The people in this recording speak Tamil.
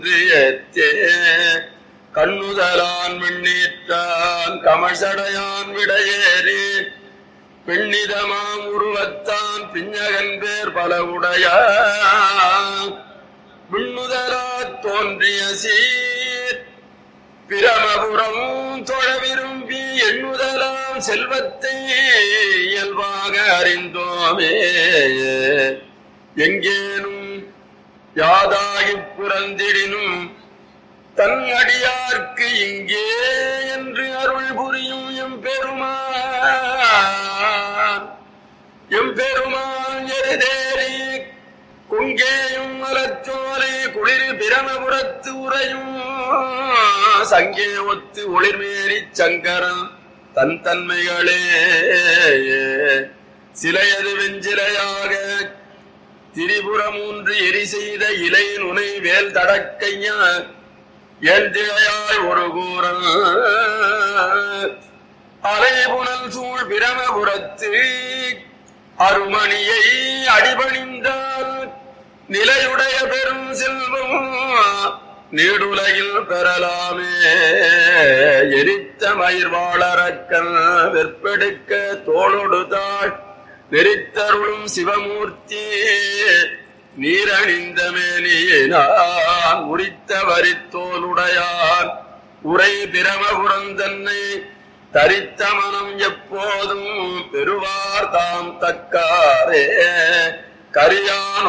ஏத்தே கண்ணுதலான் மின்னேற்றான் கமழ்சடையான் விடையேறி பெண்ணிதமாம் உருவத்தான் பிஞ்சகன் பேர் பல உடைய விண்ணுதலா தோன்றிய சீர் பிரமபுரம் தொழ விரும்பி எண்ணுதலாம் செல்வத்தை இயல்பாக அறிந்தோமே எங்கேனும் யாதாகிப் புறந்திடினும் தன் அடியார்க்கு இங்கே என்று அருள் புரியும் எம்பெருமான் எம்பெருமான் எருதேறி குங்கேயும் மலச்சோலை குளிர் பிரமபுரத்து உறையும் சங்கே ஒத்து ஒளிர்மேறி சங்கரன் தன் தன்மைகளே சிலையது வெஞ்சிலையாக திரிபுரமூன்று எரி செய்த இலை நுனை வேல் தடக்கையா ஏந்திழையாய் ஒரு கூறல் அலைபுணல் சூழ் பிரமபுரத்து அருமணியை அடிபணிந்தால் நிலையுடைய பெரும் செல்வம் நீடுலகில் பெறலாமே எரித்த மயிர் வாழறக்கல் வெற்பெடுக்க தோளொடு தாழ் நெறித்தருளும் சிவமூர்த்தி நீரணிந்த மேனியினான் உரித்த வரித்தோலுடையான் உரை பிரமபுரம் தன்னை தரித்த மனம் எப்போதும் பெறுவார் தாம் தக்காரே கரியான்